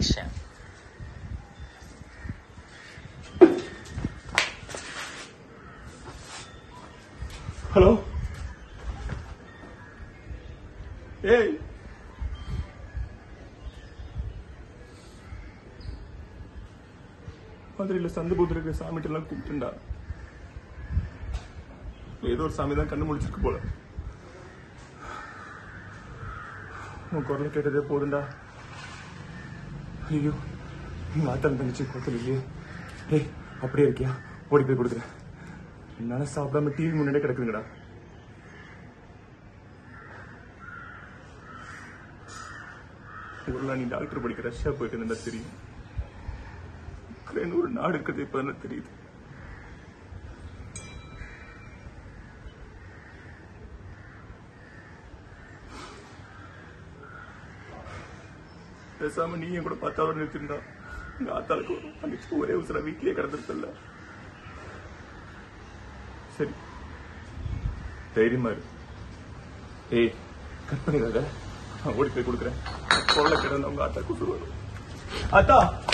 hello ஏய் மதுரையில் சந்து பூத்து இருக்கிற சாமிட்டெல்லாம் கூப்பிட்டுண்டா ஏதோ ஒரு சாமி தான் கண்ணு முடிச்சிருக்கு போல உன் குரலை கேட்டதே போதுண்டா ஐயோ எங்க ஆத்தன் தங்கச்சி கோத்தல் இல்லையே ஏய் அப்படியே இருக்கியா ஓடி போய் கொடுக்குறேன் என்னால சாப்பிடாம டிவி முன்னாடியே கிடக்குதுங்கடா ஊர்ல நீ டாக்டர் படிக்க ரஷ்யா போயிட்டு இருந்தா தெரியும் உக்ரைன் ஒரு நாடு இருக்கிறது இப்ப என்ன தெரியுது பேசாம நீ என் கூட பத்தாவது நிறுத்திருந்தா எங்க ஆத்தாளுக்கு அன்னைக்கு ஒரே உசுரா வீட்லயே கிடந்துருத்தல்ல சரி தைரியமா இரு ஏய் கட் பண்ணிடாத நான் ஓடி போய் கொடுக்குறேன் கொள்ள கிடந்து அவங்க ஆத்தா கூட்டு வரும் ஆத்தா